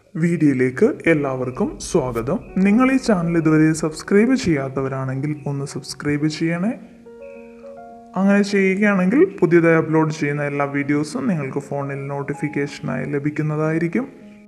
വീഡിയോയിലേക്ക് എല്ലാവർക്കും സ്വാഗതം നിങ്ങൾ ഈ ചാനൽ ഇതുവരെ സബ്സ്ക്രൈബ് ചെയ്യാത്തവരാണെങ്കിൽ ഒന്ന് സബ്സ്ക്രൈബ് ചെയ്യണേ അങ്ങനെ ചെയ്യുകയാണെങ്കിൽ പുതിയതായി അപ്ലോഡ് ചെയ്യുന്ന എല്ലാ വീഡിയോസും നിങ്ങൾക്ക് ഫോണിൽ നോട്ടിഫിക്കേഷനായി ലഭിക്കുന്നതായിരിക്കും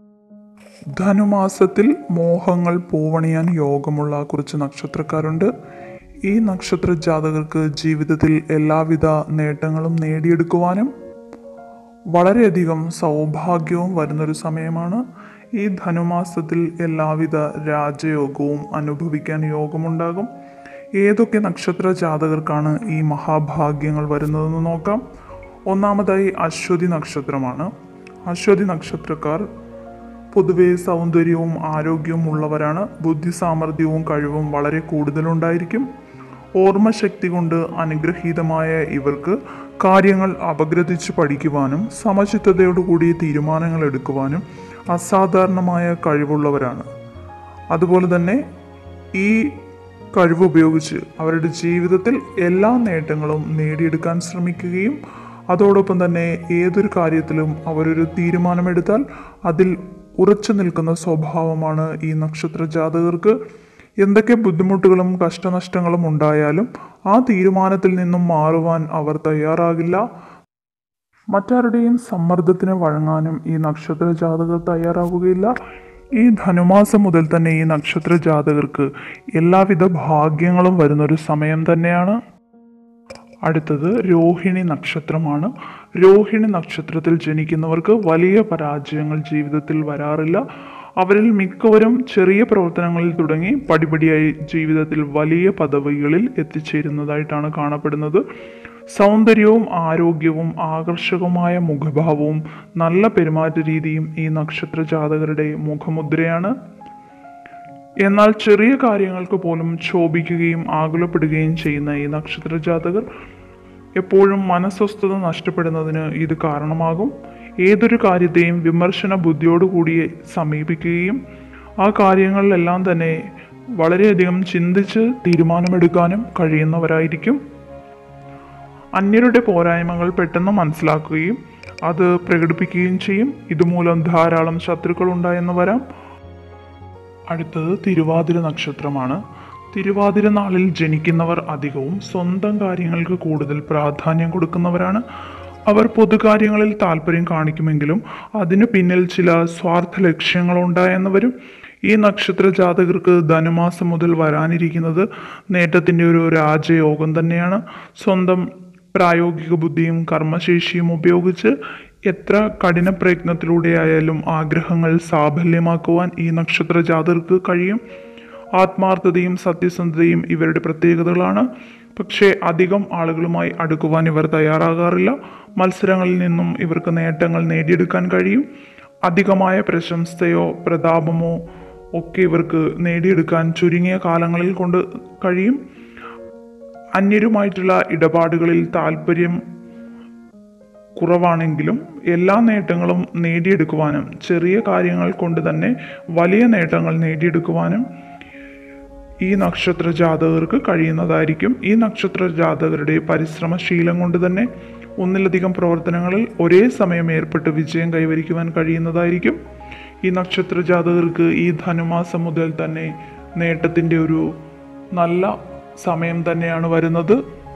ധനുമാസത്തിൽ മോഹങ്ങൾ പൂവണിയാൻ യോഗമുള്ള കുറച്ച് നക്ഷത്രക്കാരുണ്ട് ഈ നക്ഷത്ര ജാതകർക്ക് ജീവിതത്തിൽ എല്ലാവിധ നേട്ടങ്ങളും നേടിയെടുക്കുവാനും വളരെയധികം സൗഭാഗ്യവും വരുന്നൊരു സമയമാണ് ഈ ധനുമാസത്തിൽ എല്ലാവിധ രാജയോഗവും അനുഭവിക്കാൻ യോഗമുണ്ടാകും ഏതൊക്കെ നക്ഷത്ര ജാതകർക്കാണ് ഈ മഹാഭാഗ്യങ്ങൾ വരുന്നതെന്ന് നോക്കാം ഒന്നാമതായി അശ്വതി നക്ഷത്രമാണ് അശ്വതി നക്ഷത്രക്കാർ പൊതുവെ സൗന്ദര്യവും ആരോഗ്യവും ഉള്ളവരാണ് ബുദ്ധി സാമർഥ്യവും കഴിവും വളരെ കൂടുതലുണ്ടായിരിക്കും ഓർമ്മശക്തി കൊണ്ട് അനുഗ്രഹീതമായ ഇവർക്ക് കാര്യങ്ങൾ അപഗ്രഥിച്ച് പഠിക്കുവാനും സമചിത്തതയോടുകൂടി തീരുമാനങ്ങൾ എടുക്കുവാനും അസാധാരണമായ കഴിവുള്ളവരാണ് അതുപോലെ തന്നെ ഈ കഴിവ് ഉപയോഗിച്ച് അവരുടെ ജീവിതത്തിൽ എല്ലാ നേട്ടങ്ങളും നേടിയെടുക്കാൻ ശ്രമിക്കുകയും അതോടൊപ്പം തന്നെ ഏതൊരു കാര്യത്തിലും അവരൊരു തീരുമാനമെടുത്താൽ അതിൽ ഉറച്ചു നിൽക്കുന്ന സ്വഭാവമാണ് ഈ നക്ഷത്ര ജാതകർക്ക് എന്തൊക്കെ ബുദ്ധിമുട്ടുകളും കഷ്ടനഷ്ടങ്ങളും ഉണ്ടായാലും ആ തീരുമാനത്തിൽ നിന്നും മാറുവാൻ അവർ തയ്യാറാകില്ല മറ്റാരുടെയും സമ്മർദ്ദത്തിന് വഴങ്ങാനും ഈ നക്ഷത്ര ജാതകർ തയ്യാറാവുകയില്ല ഈ ധനുമാസം മുതൽ തന്നെ ഈ നക്ഷത്ര ജാതകർക്ക് എല്ലാവിധ ഭാഗ്യങ്ങളും വരുന്നൊരു സമയം തന്നെയാണ് അടുത്തത് രോഹിണി നക്ഷത്രമാണ് രോഹിണി നക്ഷത്രത്തിൽ ജനിക്കുന്നവർക്ക് വലിയ പരാജയങ്ങൾ ജീവിതത്തിൽ വരാറില്ല അവരിൽ മിക്കവരും ചെറിയ പ്രവർത്തനങ്ങളിൽ തുടങ്ങി പടിപടിയായി ജീവിതത്തിൽ വലിയ പദവികളിൽ എത്തിച്ചേരുന്നതായിട്ടാണ് കാണപ്പെടുന്നത് സൗന്ദര്യവും ആരോഗ്യവും ആകർഷകമായ മുഖഭാവവും നല്ല പെരുമാറ്റ രീതിയും ഈ നക്ഷത്ര ജാതകരുടെ മുഖമുദ്രയാണ് എന്നാൽ ചെറിയ കാര്യങ്ങൾക്ക് പോലും ക്ഷോഭിക്കുകയും ആകുലപ്പെടുകയും ചെയ്യുന്ന ഈ നക്ഷത്ര ജാതകർ എപ്പോഴും മനസ്വസ്ഥത നഷ്ടപ്പെടുന്നതിന് ഇത് കാരണമാകും ഏതൊരു കാര്യത്തെയും വിമർശന ബുദ്ധിയോടുകൂടി സമീപിക്കുകയും ആ കാര്യങ്ങളിലെല്ലാം തന്നെ വളരെയധികം ചിന്തിച്ച് തീരുമാനമെടുക്കാനും കഴിയുന്നവരായിരിക്കും അന്യരുടെ പോരായ്മകൾ പെട്ടെന്ന് മനസ്സിലാക്കുകയും അത് പ്രകടിപ്പിക്കുകയും ചെയ്യും ഇതുമൂലം ധാരാളം ശത്രുക്കൾ ഉണ്ടായെന്ന് വരാം അടുത്തത് തിരുവാതിര നക്ഷത്രമാണ് തിരുവാതിര നാളിൽ ജനിക്കുന്നവർ അധികവും സ്വന്തം കാര്യങ്ങൾക്ക് കൂടുതൽ പ്രാധാന്യം കൊടുക്കുന്നവരാണ് അവർ പൊതുകാര്യങ്ങളിൽ താല്പര്യം കാണിക്കുമെങ്കിലും അതിനു പിന്നിൽ ചില സ്വാർത്ഥ ലക്ഷ്യങ്ങളുണ്ടായെന്ന് വരും ഈ നക്ഷത്ര ജാതകർക്ക് ധനുമാസം മുതൽ വരാനിരിക്കുന്നത് നേട്ടത്തിൻ്റെ ഒരു രാജയോഗം തന്നെയാണ് സ്വന്തം പ്രായോഗിക ബുദ്ധിയും കർമ്മശേഷിയും ഉപയോഗിച്ച് എത്ര കഠിന പ്രയത്നത്തിലൂടെയായാലും ആഗ്രഹങ്ങൾ സാഫല്യമാക്കുവാൻ ഈ നക്ഷത്ര ജാതകർക്ക് കഴിയും ആത്മാർത്ഥതയും സത്യസന്ധതയും ഇവരുടെ പ്രത്യേകതകളാണ് പക്ഷേ അധികം ആളുകളുമായി അടുക്കുവാൻ ഇവർ തയ്യാറാകാറില്ല മത്സരങ്ങളിൽ നിന്നും ഇവർക്ക് നേട്ടങ്ങൾ നേടിയെടുക്കാൻ കഴിയും അധികമായ പ്രശംസയോ പ്രതാപമോ ഒക്കെ ഇവർക്ക് നേടിയെടുക്കാൻ ചുരുങ്ങിയ കാലങ്ങളിൽ കൊണ്ട് കഴിയും അന്യരുമായിട്ടുള്ള ഇടപാടുകളിൽ താല്പര്യം കുറവാണെങ്കിലും എല്ലാ നേട്ടങ്ങളും നേടിയെടുക്കുവാനും ചെറിയ കാര്യങ്ങൾ കൊണ്ട് തന്നെ വലിയ നേട്ടങ്ങൾ നേടിയെടുക്കുവാനും ഈ നക്ഷത്ര ജാതകർക്ക് കഴിയുന്നതായിരിക്കും ഈ നക്ഷത്ര ജാതകരുടെ പരിശ്രമശീലം കൊണ്ട് തന്നെ ഒന്നിലധികം പ്രവർത്തനങ്ങളിൽ ഒരേ സമയം ഏർപ്പെട്ട് വിജയം കൈവരിക്കുവാൻ കഴിയുന്നതായിരിക്കും ഈ നക്ഷത്ര ജാതകർക്ക് ഈ ധനുമാസം മുതൽ തന്നെ നേട്ടത്തിൻ്റെ ഒരു നല്ല സമയം തന്നെയാണ് വരുന്നത്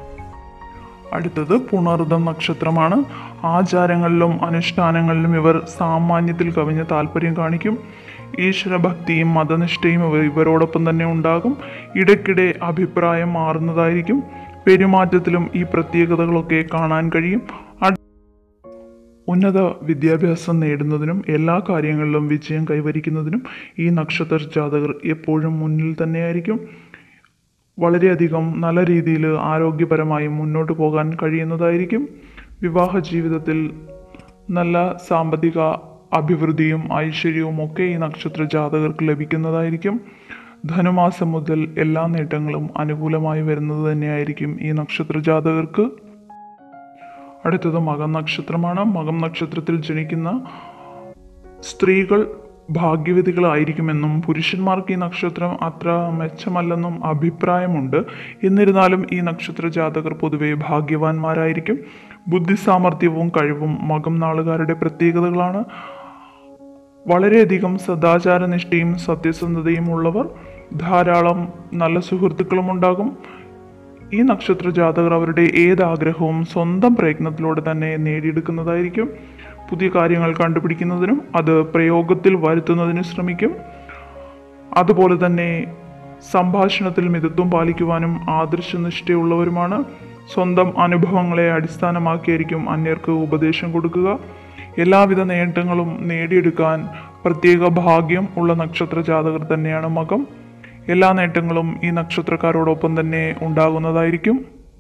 അടുത്തത് പുണർദം നക്ഷത്രമാണ് ആചാരങ്ങളിലും അനുഷ്ഠാനങ്ങളിലും ഇവർ സാമാന്യത്തിൽ കവിഞ്ഞ താല്പര്യം കാണിക്കും ഈശ്വരഭക്തിയും മതനിഷ്ഠയും ഇവ- ഇവരോടൊപ്പം തന്നെ ഉണ്ടാകും ഇടയ്ക്കിടെ അഭിപ്രായം മാറുന്നതായിരിക്കും പെരുമാറ്റത്തിലും ഈ പ്രത്യേകതകളൊക്കെ കാണാൻ കഴിയും അട്- ഉന്നത വിദ്യാഭ്യാസം നേടുന്നതിനും എല്ലാ കാര്യങ്ങളിലും വിജയം കൈവരിക്കുന്നതിനും ഈ നക്ഷത്ര ജാതകർ എപ്പോഴും മുന്നിൽ തന്നെയായിരിക്കും വളരെയധികം നല്ല രീതിയിൽ ആരോഗ്യപരമായി മുന്നോട്ട് പോകാൻ കഴിയുന്നതായിരിക്കും വിവാഹ ജീവിതത്തിൽ നല്ല സാമ്പത്തിക അഭിവൃദ്ധിയും ഐശ്വര്യവും ഒക്കെ ഈ നക്ഷത്ര ജാതകർക്ക് ലഭിക്കുന്നതായിരിക്കും ധനുമാസം മുതൽ എല്ലാ നേട്ടങ്ങളും അനുകൂലമായി വരുന്നത് തന്നെയായിരിക്കും ഈ നക്ഷത്ര ജാതകർക്ക് അടുത്തത് മകം നക്ഷത്രമാണ് മകം നക്ഷത്രത്തിൽ ജനിക്കുന്ന സ്ത്രീകൾ ഭാഗ്യവതികളായിരിക്കുമെന്നും പുരുഷന്മാർക്ക് ഈ നക്ഷത്രം അത്ര മെച്ചമല്ലെന്നും അഭിപ്രായമുണ്ട് എന്നിരുന്നാലും ഈ നക്ഷത്ര ജാതകർ പൊതുവെ ഭാഗ്യവാന്മാരായിരിക്കും ബുദ്ധിസാമർഥ്യവും കഴിവും മകം നാളുകാരുടെ പ്രത്യേകതകളാണ് വളരെയധികം സദാചാരനിഷ്ഠയും സത്യസന്ധതയും ഉള്ളവർ ധാരാളം നല്ല സുഹൃത്തുക്കളും ഉണ്ടാകും ഈ നക്ഷത്ര ജാതകർ അവരുടെ ഏത് ആഗ്രഹവും സ്വന്തം പ്രയത്നത്തിലൂടെ തന്നെ നേടിയെടുക്കുന്നതായിരിക്കും പുതിയ കാര്യങ്ങൾ കണ്ടുപിടിക്കുന്നതിനും അത് പ്രയോഗത്തിൽ വരുത്തുന്നതിനും ശ്രമിക്കും അതുപോലെ തന്നെ സംഭാഷണത്തിൽ മിതത്വം പാലിക്കുവാനും ആദർശനിഷ്ഠയുള്ളവരുമാണ് സ്വന്തം അനുഭവങ്ങളെ അടിസ്ഥാനമാക്കിയായിരിക്കും അന്യർക്ക് ഉപദേശം കൊടുക്കുക എല്ലാവിധ നേട്ടങ്ങളും നേടിയെടുക്കാൻ പ്രത്യേക ഭാഗ്യം ഉള്ള നക്ഷത്ര ജാതകർ തന്നെയാണ് മകം എല്ലാ നേട്ടങ്ങളും ഈ നക്ഷത്രക്കാരോടൊപ്പം തന്നെ ഉണ്ടാകുന്നതായിരിക്കും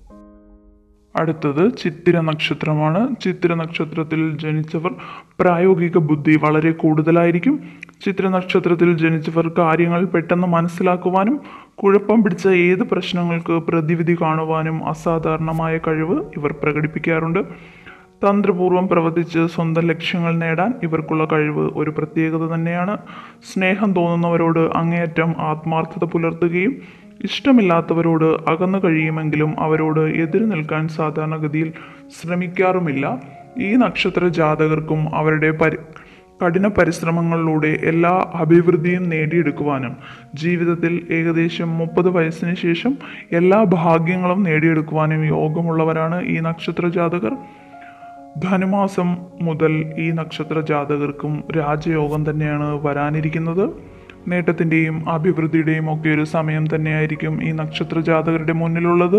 അടുത്തത് ചിത്തിര നക്ഷത്രമാണ് ചിത്തിര നക്ഷത്രത്തിൽ ജനിച്ചവർ പ്രായോഗിക ബുദ്ധി വളരെ കൂടുതലായിരിക്കും ചിത്തിര നക്ഷത്രത്തിൽ ജനിച്ചവർ കാര്യങ്ങൾ പെട്ടെന്ന് മനസ്സിലാക്കുവാനും കുഴപ്പം പിടിച്ച ഏത് പ്രശ്നങ്ങൾക്ക് പ്രതിവിധി കാണുവാനും അസാധാരണമായ കഴിവ് ഇവർ പ്രകടിപ്പിക്കാറുണ്ട് തന്ത്രപൂർവ്വം പ്രവർത്തിച്ച് സ്വന്തം ലക്ഷ്യങ്ങൾ നേടാൻ ഇവർക്കുള്ള കഴിവ് ഒരു പ്രത്യേകത തന്നെയാണ് സ്നേഹം തോന്നുന്നവരോട് അങ്ങേയറ്റം ആത്മാർത്ഥത പുലർത്തുകയും ഇഷ്ടമില്ലാത്തവരോട് അകന്നു കഴിയുമെങ്കിലും അവരോട് എതിര് നിൽക്കാൻ സാധാരണഗതിയിൽ ശ്രമിക്കാറുമില്ല ഈ നക്ഷത്ര ജാതകർക്കും അവരുടെ പരി കഠിന പരിശ്രമങ്ങളിലൂടെ എല്ലാ അഭിവൃദ്ധിയും നേടിയെടുക്കുവാനും ജീവിതത്തിൽ ഏകദേശം മുപ്പത് വയസ്സിന് ശേഷം എല്ലാ ഭാഗ്യങ്ങളും നേടിയെടുക്കുവാനും യോഗമുള്ളവരാണ് ഈ നക്ഷത്ര ജാതകർ ധനുമാസം മുതൽ ഈ നക്ഷത്ര ജാതകർക്കും രാജയോഗം തന്നെയാണ് വരാനിരിക്കുന്നത് നേട്ടത്തിൻ്റെയും അഭിവൃദ്ധിയുടെയും ഒക്കെ ഒരു സമയം തന്നെയായിരിക്കും ഈ നക്ഷത്ര ജാതകരുടെ മുന്നിലുള്ളത്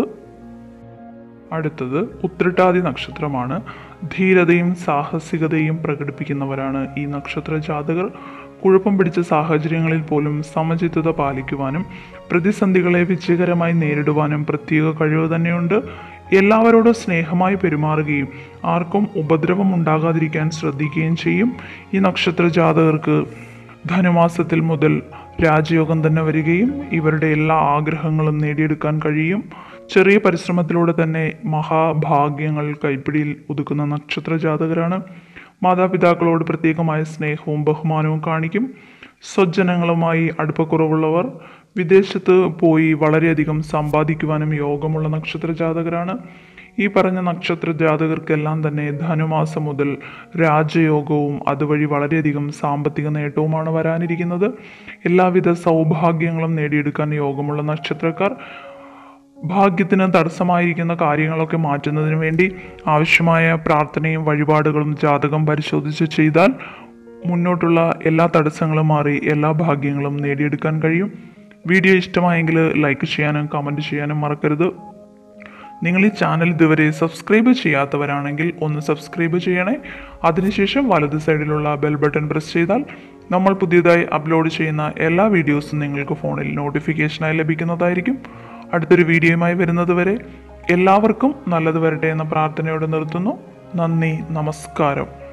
അടുത്തത് ഉത്രട്ടാതി നക്ഷത്രമാണ് ധീരതയും സാഹസികതയും പ്രകടിപ്പിക്കുന്നവരാണ് ഈ നക്ഷത്ര ജാതകർ കുഴപ്പം പിടിച്ച സാഹചര്യങ്ങളിൽ പോലും സമചിത്തത പാലിക്കുവാനും പ്രതിസന്ധികളെ വിജയകരമായി നേരിടുവാനും പ്രത്യേക കഴിവ് തന്നെയുണ്ട് എല്ലാവരോടും സ്നേഹമായി പെരുമാറുകയും ആർക്കും ഉപദ്രവം ഉണ്ടാകാതിരിക്കാൻ ശ്രദ്ധിക്കുകയും ചെയ്യും ഈ നക്ഷത്ര ജാതകർക്ക് ധനുമാസത്തിൽ മുതൽ രാജയോഗം തന്നെ വരികയും ഇവരുടെ എല്ലാ ആഗ്രഹങ്ങളും നേടിയെടുക്കാൻ കഴിയും ചെറിയ പരിശ്രമത്തിലൂടെ തന്നെ മഹാഭാഗ്യങ്ങൾ കൈപ്പിടിയിൽ ഒതുക്കുന്ന നക്ഷത്ര ജാതകരാണ് മാതാപിതാക്കളോട് പ്രത്യേകമായ സ്നേഹവും ബഹുമാനവും കാണിക്കും സ്വജനങ്ങളുമായി അടുപ്പക്കുറവുള്ളവർ വിദേശത്ത് പോയി വളരെയധികം സമ്പാദിക്കുവാനും യോഗമുള്ള നക്ഷത്ര ജാതകരാണ് ഈ പറഞ്ഞ നക്ഷത്ര ജാതകർക്കെല്ലാം തന്നെ ധനുമാസം മുതൽ രാജയോഗവും അതുവഴി വളരെയധികം സാമ്പത്തിക നേട്ടവുമാണ് വരാനിരിക്കുന്നത് എല്ലാവിധ സൗഭാഗ്യങ്ങളും നേടിയെടുക്കാൻ യോഗമുള്ള നക്ഷത്രക്കാർ ഭാഗ്യത്തിന് തടസ്സമായിരിക്കുന്ന കാര്യങ്ങളൊക്കെ മാറ്റുന്നതിന് വേണ്ടി ആവശ്യമായ പ്രാർത്ഥനയും വഴിപാടുകളും ജാതകം പരിശോധിച്ച് ചെയ്താൽ മുന്നോട്ടുള്ള എല്ലാ തടസ്സങ്ങളും മാറി എല്ലാ ഭാഗ്യങ്ങളും നേടിയെടുക്കാൻ കഴിയും വീഡിയോ ഇഷ്ടമായെങ്കിൽ ലൈക്ക് ചെയ്യാനും കമൻറ്റ് ചെയ്യാനും മറക്കരുത് നിങ്ങൾ ഈ ചാനൽ ഇതുവരെ സബ്സ്ക്രൈബ് ചെയ്യാത്തവരാണെങ്കിൽ ഒന്ന് സബ്സ്ക്രൈബ് ചെയ്യണേ അതിനുശേഷം വലത് സൈഡിലുള്ള ബെൽ ബട്ടൺ പ്രസ് ചെയ്താൽ നമ്മൾ പുതിയതായി അപ്ലോഡ് ചെയ്യുന്ന എല്ലാ വീഡിയോസും നിങ്ങൾക്ക് ഫോണിൽ നോട്ടിഫിക്കേഷനായി ലഭിക്കുന്നതായിരിക്കും അടുത്തൊരു വീഡിയോയുമായി വരുന്നത് വരെ എല്ലാവർക്കും നല്ലത് വരട്ടെ എന്ന പ്രാർത്ഥനയോടെ നിർത്തുന്നു നന്ദി നമസ്കാരം